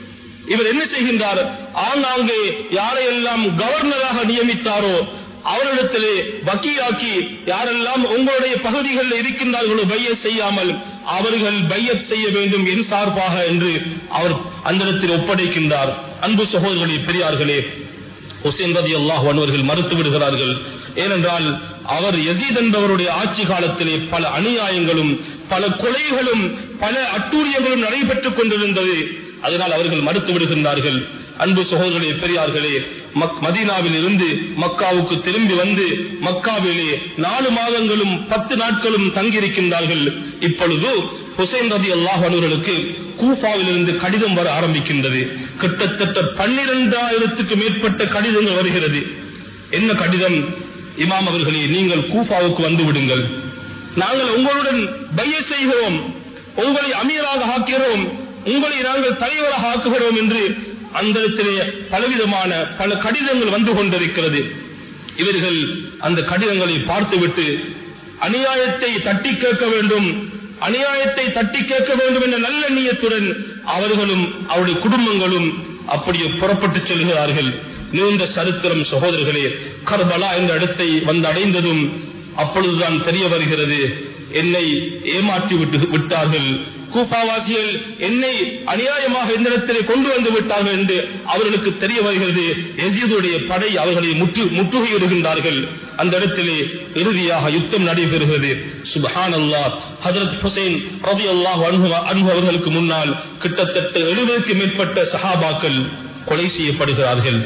A: இவர் என்ன செய்கின்றார் ஆங்காங்கே யாரையெல்லாம் கவர்னராக நியமித்தாரோ அவரிடத்திலே வக்கீலாக்கி யாரெல்லாம் உங்களுடைய பகுதிகளில் இருக்கின்றார்களோ பைய செய்யாமல் அவர்கள் பையத் செய்ய வேண்டும் என் சார்பாக என்று அவர் அந்த இடத்தில் ஒப்படைக்கின்றார் அன்பு சகோதரர்களே பெரியார்களே ஹுசேன் ரதி அல்லாஹ் அன்வர்கள் மறுத்து விடுகிறார்கள் ஏனென்றால் அவர் எசீத் என்பவருடைய ஆட்சி காலத்திலே பல அநியாயங்களும் பல கொலைகளும் பல அட்டூழியங்களும் நடைபெற்றுக் கொண்டிருந்தது அதனால் அவர்கள் மறுத்து விடுகின்றார்கள் அன்பு சகோதரர்களே பெரியார்களே மதீனாவில் இருந்து மக்காவுக்கு திரும்பி வந்து மக்காவிலே நாலு மாதங்களும் பத்து நாட்களும் தங்கியிருக்கின்றார்கள் இப்பொழுது ஹுசைன் ரதி அல்லாஹ் அவர்களுக்கு கூஃபாவில் இருந்து கடிதம் வர ஆரம்பிக்கின்றது கிட்டத்தட்ட பன்னிரெண்டாயிரத்துக்கு மேற்பட்ட கடிதங்கள் வருகிறது என்ன கடிதம் இமாம் அவர்களே நீங்கள் கூஃபாவுக்கு வந்து விடுங்கள் நாங்கள் உங்களுடன் பைய செய்கிறோம் உங்களை அமீராக ஆக்கிறோம் உங்களை நாங்கள் தலைவராக ஆக்குகிறோம் என்று அந்த இடத்திலே பலவிதமான பல கடிதங்கள் வந்து கொண்டிருக்கிறது இவர்கள் அந்த கடிதங்களை பார்த்துவிட்டு அநியாயத்தை தட்டி கேட்க வேண்டும் அநியாயத்தை தட்டி கேட்க வேண்டும் என்ற நல்ல நீயத்துடன் அவர்களும் அவருடைய குடும்பங்களும் அப்படியே புறப்பட்டு செல்கிறார்கள் நீண்ட சரித்திரம் சகோதரர்களே கர்பலா என்ற இடத்தை வந்து அடைந்ததும் அப்பொழுதுதான் தெரிய வருகிறது என்னை ஏமாற்றி விட்டு விட்டார்கள் கூப்பாவாசிகள் என்னை அநியாயமாக இந்த இடத்திலே கொண்டு வந்து விட்டார்கள் என்று அவர்களுக்கு தெரிய வருகிறது எஜீதுடைய படை அவர்களை முற்று முற்றுகையிடுகின்றார்கள் அந்த இடத்திலே இறுதியாக யுத்தம் நடைபெறுகிறது சுபஹான் அல்லா ஹசரத் ஹுசைன் ரவி அல்லாஹ் அன்பு அவர்களுக்கு முன்னால் கிட்டத்தட்ட எழுபதுக்கு மேற்பட்ட சஹாபாக்கள் கொலை செய்யப்படுகிறார்கள்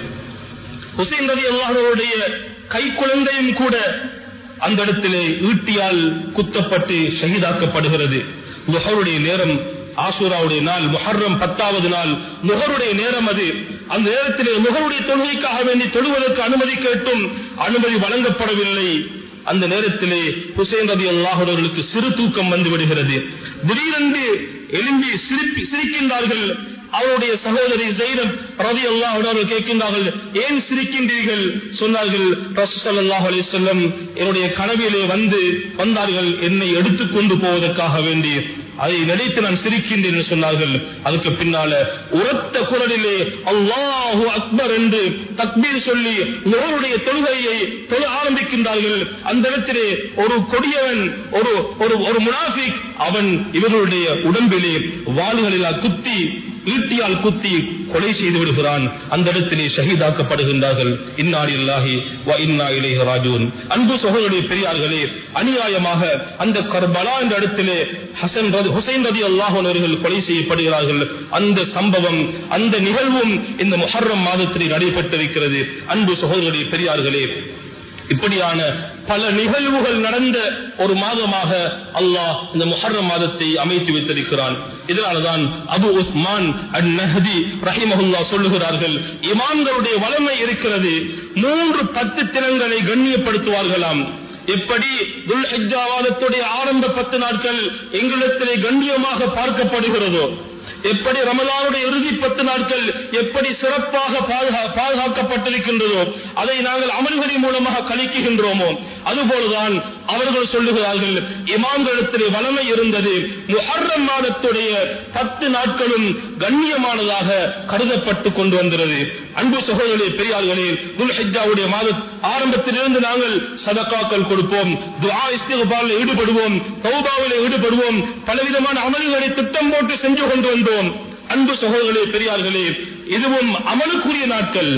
A: ஹுசைன் ரவி அல்லாஹருடைய கை குழந்தையும் கூட அந்த இடத்திலே ஈட்டியால் குத்தப்பட்டு ஷஹீதாக்கப்படுகிறது முகருடைய நேரம் ஆசூராவுடைய நாள் முஹர்ரம் பத்தாவது நாள் முகருடைய நேரம் அது அந்த நேரத்திலே முகருடைய தொழுகைக்காக வேண்டி தொழுவதற்கு அனுமதி கேட்டும் அனுமதி வழங்கப்படவில்லை அந்த நேரத்திலே ஹுசைன் ரதி அல்லாஹர்களுக்கு சிறு தூக்கம் வந்து விடுகிறது திடீரென்று எழும்பி சிரிப்பி சிரிக்கின்றார்கள் அவருடைய சகோதரி ஜெயினம் ரவி அல்லாஹ் அவர்கள் கேட்கின்றார்கள் ஏன் சிரிக்கின்றீர்கள் சொன்னார்கள் ரசூசல்லாஹ் அலி சொல்லம் என்னுடைய கனவிலே வந்து வந்தார்கள் என்னை எடுத்துக்கொண்டு போவதற்காக வேண்டி அதை நினைத்து நான் சிரிக்கின்றேன் என்று சொன்னார்கள் அதுக்கு பின்னால உரத்த குரலிலே அல்லாஹு அக்பர் என்று தக்பீர் சொல்லி இவருடைய தொழுகையை தொழ ஆரம்பிக்கின்றார்கள் அந்த இடத்திலே ஒரு கொடியவன் ஒரு ஒரு ஒரு முனாஃபிக் அவன் இவர்களுடைய உடம்பிலே வாள்களில் குத்தி ஈட்டியால் குத்தி கொலை செய்து விடுகிறான் அந்த இடத்திலே ஷஹீதாக்கப்படுகின்றார்கள் இன்னாரில்லாஹி வ இன்னா இலைஹி ராஜூன் அன்பு சகோதரருடைய பெரியார்களே அநியாயமாக அந்த கர்பலா என்ற இடத்திலே ஹசன் ரதி ஹுசைன் ரதி அல்லாஹ் அவர்கள் கொலை செய்யப்படுகிறார்கள் அந்த சம்பவம் அந்த நிகழ்வும் இந்த முஹர்ரம் மாதத்திலே நடைபெற்றிருக்கிறது அன்பு சகோதரருடைய பெரியார்களே இப்படியான பல நிகழ்வுகள் நடந்த ஒரு மாதமாக அல்லாஹ் இந்த முஹர்ரம் மாதத்தை அமைத்து வைத்திருக்கிறான் இதனால்தான் அபு உஸ்மான் அன் நஹதி ரஹிமஹுல்லா சொல்லுகிறார்கள் இமாம்களுடைய வளமை இருக்கிறது மூன்று பத்து தினங்களை கண்ணியப்படுத்துவார்களாம் எப்படி துல்ஹிஜாவாதத்துடைய ஆரம்ப பத்து நாட்கள் எங்களிடத்திலே கண்ணியமாக பார்க்கப்படுகிறதோ எப்படி ரமலானுடைய இறுதி பத்து நாட்கள் எப்படி சிறப்பாக பாதுகாக்கப்பட்டிருக்கின்றதோ அதை நாங்கள் அமல்களின் மூலமாக கழிக்குகின்றோமோ அதுபோலதான் அவர்கள் சொல்லுகிறார்கள் இமாம்களிடத்திலே வளமை இருந்தது முஹர்ரம் மாதத்துடைய பத்து நாட்களும் கண்ணியமானதாக கருதப்பட்டு கொண்டு வந்தது அன்பு சகோதரர்களே பெரியார்களே துல்ஹிஜாவுடைய மாத ஆரம்பத்திலிருந்து நாங்கள் சதக்காக்கள் கொடுப்போம் துஆ இஸ்திக்பாரில் ஈடுபடுவோம் தௌபாவிலே ஈடுபடுவோம் பலவிதமான அமல்களை திட்டம் போட்டு செஞ்சு கொண்டு வந்தோம் அன்பு சகோதரர்களே பெரியார்களே இதுவும் அமலுக்குரிய நாட்கள்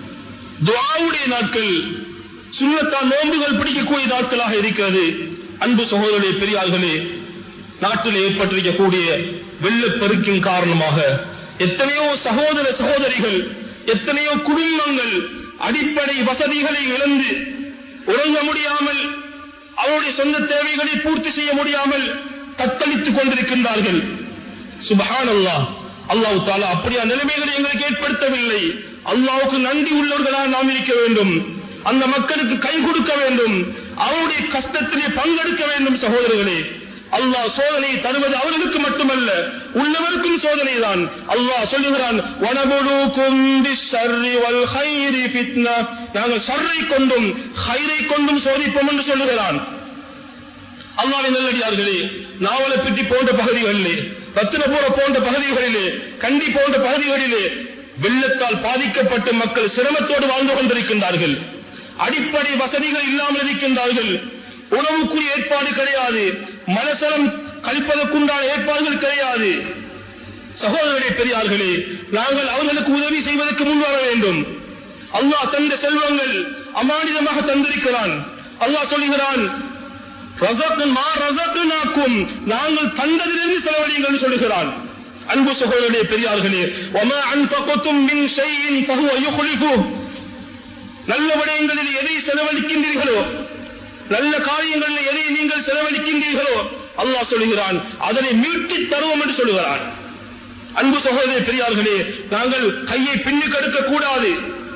A: துஆவுடைய நாட்கள் சுண்ணத்தான் நோன்புகள் பிடிக்கக்கூடிய நாட்களாக இருக்கிறது அன்பு சகோதரர்களே பெரியார்களே நாட்டில் ஏற்பட்டிருக்கக்கூடிய வெள்ளப்பெருக்கின் காரணமாக எத்தனையோ சகோதர சகோதரிகள் எத்தனையோ குடும்பங்கள் அடிப்படை வசதிகளை இழந்து உறங்க முடியாமல் அவருடைய சொந்த தேவைகளை பூர்த்தி செய்ய முடியாமல் தத்தளித்துக் கொண்டிருக்கின்றார்கள் சுபஹான் அல்லா அல்லாஹு தாலா அப்படியா நிலைமைகளை எங்களுக்கு ஏற்படுத்தவில்லை அல்லாவுக்கு நன்றி உள்ளவர்களாக நாம் இருக்க வேண்டும் அந்த மக்களுக்கு கை கொடுக்க வேண்டும் அவருடைய கஷ்டத்திலே பங்கெடுக்க வேண்டும் சகோதரர்களே அல்லாஹ் சோதனை தருவது அவர்களுக்கு மட்டுமல்ல உள்ளவருக்கும் சோதனை தான் அல்லாஹ் சொல்லுகிறான் "வனபுலூக்கும் பிஸ்ஸர்ரி வல் கைரி ஃபித்னா." நாங்கள் சர்ரை கொண்டும் ஹைரை கொண்டும் சோதிப்போம் என்று சொல்லுகிறான் அல்லாவின் நல்லடியார்களே நாவலப்பிட்டி போன்ற பகுதிகளிலே ரத்தினபுர போன்ற பகுதிகளிலே கண்டி போன்ற பகுதிகளிலே வெள்ளத்தால் பாதிக்கப்பட்ட மக்கள் சிரமத்தோடு வாழ்ந்து கொண்டிருக்கின்றார்கள் அடிப்படை வசதிகள் இல்லாமல் இருக்கின்றார்கள் உணவுக்குரிய ஏற்பாடு கிடையாது மலசலம் கழிப்பதற்குண்டான ஏற்பாடுகள் கிடையாது சகோதரர்களே பெரியார்களே நாங்கள் அவர்களுக்கு உதவி செய்வதற்கு முன்வர வேண்டும் அல்லாஹ் தந்த செல்வங்கள் அமானிதமாக தந்திருக்கிறான் அல்லாஹ் சொல்லுகிறான் ரசத்து மா ரசத்துனாக்கும் நாங்கள் தந்ததிலிருந்து செலவழிங்கள் சொல்லுகிறான் அன்பு சகோதரர்களே பெரியார்களே ஒமா அன்பகுத்தும் மின் ஷைஇன் ஃபஹுவ யுக்லிஃபு நல்ல விடயங்களில் எதை செலவழிக்கின்றீர்களோ நல்ல காரியங்களில் எதை நீங்கள் செலவழிக்கின்றீர்களோ அல்லாஹ் சொல்லுகிறான் அதனை மீட்டி தருவோம் என்று சொல்லுகிறான் அன்பு சகோதரே பெரியார்களே நாங்கள் கையை பின்னுக்கு எடுக்க கூடாது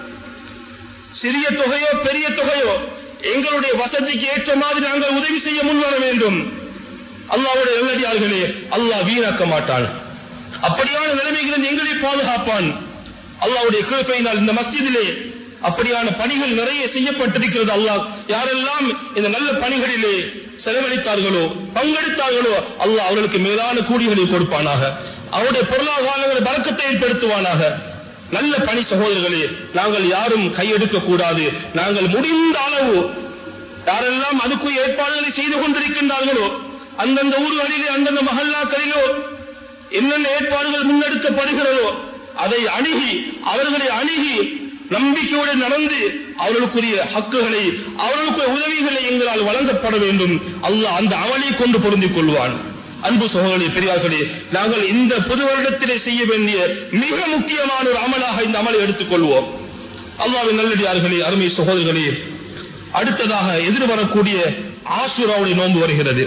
A: சிறிய தொகையோ பெரிய தொகையோ எங்களுடைய வசதிக்கு ஏற்ற மாதிரி நாங்கள் உதவி செய்ய முன்வர வேண்டும் அல்லாவுடைய நல்லடியார்களே அல்லாஹ் வீணாக்க மாட்டான் அப்படியான நிலைமைகளில் எங்களை பாதுகாப்பான் அல்லாவுடைய கிருப்பையினால் இந்த மஸ்ஜிதிலே அப்படியான பணிகள் நிறைய செய்யப்பட்டிருக்கிறது அல்லாஹ் யாரெல்லாம் இந்த நல்ல பணிகளிலே செலவழித்தார்களோ பங்கெடுத்தார்களோ அல்லாஹ் அவர்களுக்கு மேலான கூலிகளை கொடுப்பானாக அவருடைய பொருளாதாரங்களை பறக்கத்தை ஏற்படுத்துவானாக நல்ல பணி சகோதரர்களே நாங்கள் யாரும் கையெடுக்க கூடாது நாங்கள் முடிந்த அளவு யாரெல்லாம் அதுக்குரிய ஏற்பாடுகளை செய்து கொண்டிருக்கின்றார்களோ அந்தந்த ஊர்களிலே அந்தந்த மகல்லாக்களிலோ என்னென்ன ஏற்பாடுகள் முன்னெடுக்கப்படுகிறதோ அதை அணுகி அவர்களை அணுகி நம்பிக்கையோடு நடந்து அவர்களுக்குரிய ஹக்குகளை அவர்களுக்குரிய உதவிகளை எங்களால் வழங்கப்பட வேண்டும் அல்லாஹ் அந்த அமலை கொண்டு பொருந்திக் கொள்வான் அன்பு சகோதரி பெரியார்களே நாங்கள் இந்த புது வருடத்திலே செய்ய வேண்டிய மிக முக்கியமான ஒரு அமலாக இந்த அமலை எடுத்துக் கொள்வோம் அல்லாவின் நல்லடியார்களே அருமை சகோதரர்களே அடுத்ததாக எதிர்வரக்கூடிய ஆசுராவுடைய நோன்பு வருகிறது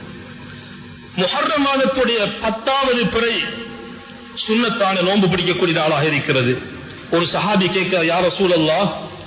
A: முஹர்ரம் மாதத்துடைய பத்தாவது பிறை சுண்ணத்தான நோன்பு பிடிக்கக்கூடிய நாளாக இருக்கிறது ஒரு சஹாபி கேட்க யார சூழல்லா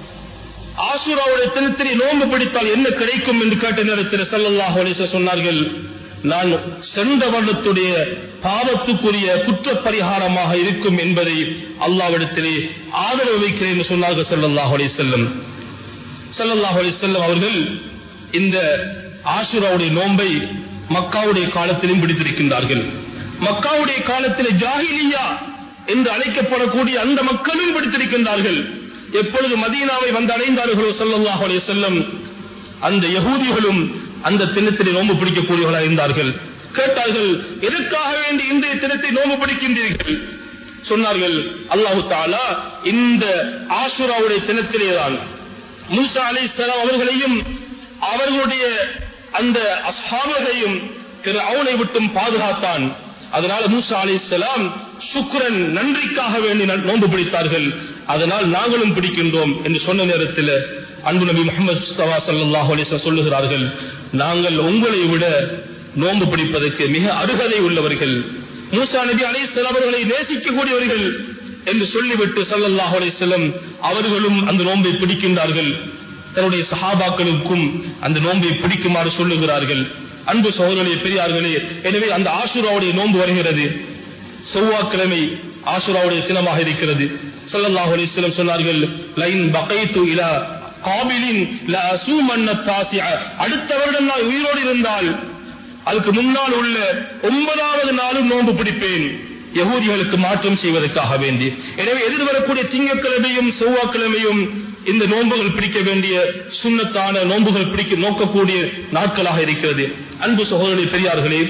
A: ஆசுராவுடைய தினத்திலே நோன்பு பிடித்தால் என்ன கிடைக்கும் என்று கேட்ட நேரத்தில் சல்லல்லாஹு அலைஹி வஸல்லம் சொன்னார்கள் நான் சென்ற வருடத்துடைய பாவத்துக்குரிய குற்ற பரிகாரமாக இருக்கும் என்பதை அல்லாவிடத்திலே ஆதரவு வைக்கிறேன் என்று சொன்னார்கள் சல்லல்லாஹு அலைஹி வஸல்லம் சல்லல்லாஹு அலைஹி வஸல்லம் அவர்கள் இந்த ஆசுராவுடைய நோன்பை மக்காவுடைய காலத்திலும் பிடித்திருக்கின்றார்கள் மக்காவுடைய காலத்தில் ஜாஹிலியா என்று அழைக்கப்படக்கூடிய அந்த மக்களும் பிடித்திருக்கின்றார்கள் எப்பொழுது மதீனாவை வந்து அடைந்தார்களோ சல்லல்லாஹு அலைஹி வஸல்லம் அந்த யகூதிகளும் அந்த தினத்திலே நோன்பு பிடிக்கக்கூடியவர்களாக இருந்தார்கள் கேட்டார்கள் எதற்காக வேண்டி இன்றைய தினத்தை நோன்பு பிடிக்கின்றீர்கள் சொன்னார்கள் அல்லாஹு தாலா இந்த ஆசுராவுடைய தினத்திலேதான் மூசா அலை அவர்களையும் அவர்களுடைய அந்த அஸ்ஹாபர்களையும் திரு அவனை விட்டும் பாதுகாத்தான் அதனால மூசா அலி இஸ்லாம் சுக்ரன் நன்றிக்காக வேண்டி நோன்பு பிடித்தார்கள் அதனால் நாங்களும் பிடிக்கின்றோம் என்று சொன்ன நேரத்தில் அன்பு நபி முகமது முஸ்தபா சல்லாஹ் அலிஸ்லாம் சொல்லுகிறார்கள் நாங்கள் உங்களை விட நோன்பு பிடிப்பதற்கு மிக அருகதை உள்ளவர்கள் மூசா நபி அலி அவர்களை நேசிக்கக்கூடியவர்கள் என்று சொல்லிவிட்டு சல்லல்லாஹ் அலிஸ்லம் அவர்களும் அந்த நோன்பை பிடிக்கின்றார்கள் தன்னுடைய சஹாபாக்களுக்கும் அந்த நோன்பை பிடிக்குமாறு சொல்லுகிறார்கள் அன்பு சகோதரர்களே பெரியார்களே எனவே அந்த ஆசுராவுடைய நோன்பு வருகிறது செவ்வாய்க்கிழமை ஆசுராவுடைய தினமாக இருக்கிறது சல்லல்லாஹு அலைஹி வஸல்லம் சொன்னார்கள் லைன் பகைத்து இலா காபிலின் லா அசூமன்ன தாசிஅ அடுத்த வருடம் நான் உயிரோடு இருந்தால் அதுக்கு முன்னால் உள்ள ஒன்பதாவது நாளும் நோன்பு பிடிப்பேன் யகூதிகளுக்கு மாற்றம் செய்வதற்காக வேண்டி எனவே எதிர்வரக்கூடிய திங்கட்கிழமையும் செவ்வாய்க்கிழமையும் இந்த நோன்புகள் பிடிக்க வேண்டிய சுண்ணத்தான நோன்புகள் பிடிக்க நோக்கக்கூடிய நாட்களாக இருக்கிறது அன்பு சகோதரி பெரியார்களே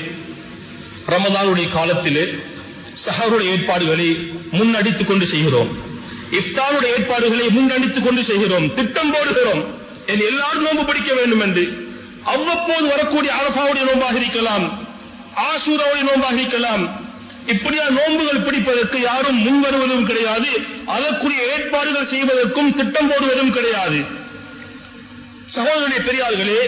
A: ரமதானுடைய காலத்திலே சஹருடைய ஏற்பாடுகளை முன்னடித்துக் கொண்டு செய்கிறோம் இஃப்தாருடைய ஏற்பாடுகளை முன்னடித்துக் கொண்டு செய்கிறோம் திட்டம் போடுகிறோம் என் எல்லாரும் நோன்பு பிடிக்க வேண்டும் என்று அவ்வப்போது வரக்கூடிய அரபாவுடைய நோன்பாக இருக்கலாம் ஆசூராவுடைய நோன்பாக இருக்கலாம் இப்படியா நோன்புகள் பிடிப்பதற்கு யாரும் முன் வருவதும் கிடையாது அதற்குரிய ஏற்பாடுகள் செய்வதற்கும் திட்டம் போடுவதும் கிடையாது சகோதரனுடைய பெரியார்களே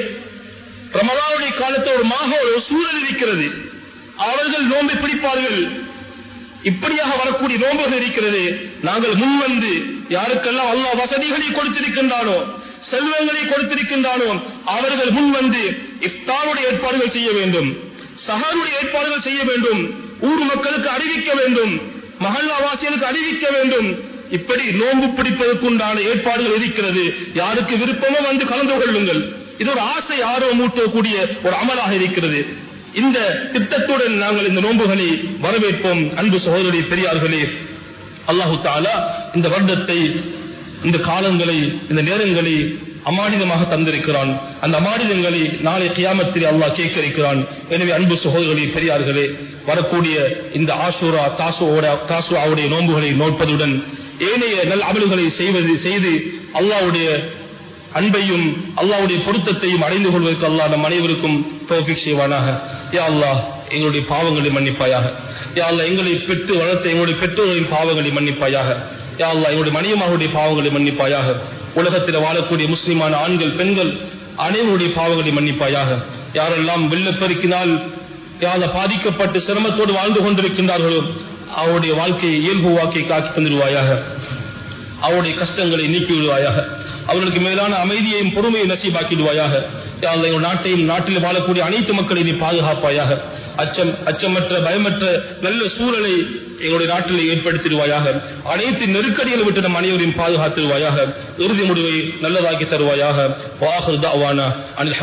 A: ரமலாவுடைய காலத்தில் ஒரு மாக ஒரு சூழல் இருக்கிறது அவர்கள் நோன்பை பிடிப்பார்கள் இப்படியாக வரக்கூடிய நோன்புகள் இருக்கிறது நாங்கள் முன்வந்து யாருக்கெல்லாம் அல்லாஹ் வசதிகளை கொடுத்திருக்கின்றானோ செல்வங்களை கொடுத்திருக்கின்றானோ அவர்கள் முன்வந்து இஃப்தாருடைய ஏற்பாடுகள் செய்ய வேண்டும் சஹாருடைய ஏற்பாடுகள் செய்ய வேண்டும் ஊர் மக்களுக்கு அறிவிக்க வேண்டும் மகல்லாவாசிகளுக்கு அறிவிக்க வேண்டும் இப்படி நோன்பு பிடிப்பதற்குண்டான ஏற்பாடுகள் இருக்கிறது யாருக்கு விருப்பமோ வந்து கலந்து கொள்ளுங்கள் இது ஒரு ஆசை ஆர்வம் ஊட்டக்கூடிய ஒரு அமலாக இருக்கிறது இந்த திட்டத்துடன் நாங்கள் இந்த நோன்புகளை வரவேற்போம் அன்பு சகோதரி பெரியார்களே அல்லாஹு தாலா இந்த வருடத்தை இந்த காலங்களை இந்த நேரங்களை அமானிதமாக தந்திருக்கிறான் அந்த அமானிதங்களை நாளை கியாமத்தில் அல்லாஹ் கேட்க இருக்கிறான் எனவே அன்பு சகோதரர்களே பெரியார்களே வரக்கூடிய இந்த ஆசூரா தாசுவோட தாசுவாவுடைய நோன்புகளை நோட்பதுடன் ஏனைய நல் அமல்களை செய்வது செய்து அல்லாவுடைய அன்பையும் அல்லாவுடைய பொருத்தத்தையும் அடைந்து கொள்வதற்கு அல்லாஹ் நம் அனைவருக்கும் தோஃபிக் செய்வானாக யா அல்லாஹ் எங்களுடைய பாவங்களை மன்னிப்பாயாக யா அல்லாஹ் எங்களை பெற்று வளர்த்த எங்களுடைய பெற்றோர்களின் பாவங்களை மன்னிப்பாயாக யா அல்லாஹ் எங்களுடைய மணியமாவுடைய பாவங்களை மன்னிப்பாயாக உலகத்தில் வாழக்கூடிய முஸ்லிமான ஆண்கள் பெண்கள் அனைவருடைய பாவங்களை மன்னிப்பாயாக யாரெல்லாம் வெள்ளப்பெருக்கினால் யார பாதிக்கப்பட்டு சிரமத்தோடு வாழ்ந்து கொண்டிருக்கின்றார்களோ அவருடைய வாழ்க்கையை இயல்பு வாக்கை காக்கி தந்துடுவாயாக அவருடைய கஷ்டங்களை நீக்கி விடுவாயாக அவர்களுக்கு மேலான அமைதியையும் பொறுமையை நசீபாக்கிடுவாயாக யாழ்லா எங்கள் நாட்டையும் நாட்டில் வாழக்கூடிய அனைத்து மக்களை நீ பாதுகாப்பாயாக அச்சம் அச்சமற்ற பயமற்ற நல்ல சூழலை எங்களுடைய நாட்டில் ஏற்படுத்திடுவாயாக அனைத்து நெருக்கடிகளை விட்டு நம் அனைவரையும் பாதுகாத்திடுவாயாக இறுதி முடிவை நல்லதாக்கி தருவாயாக வாஹர் தாவானா அனில்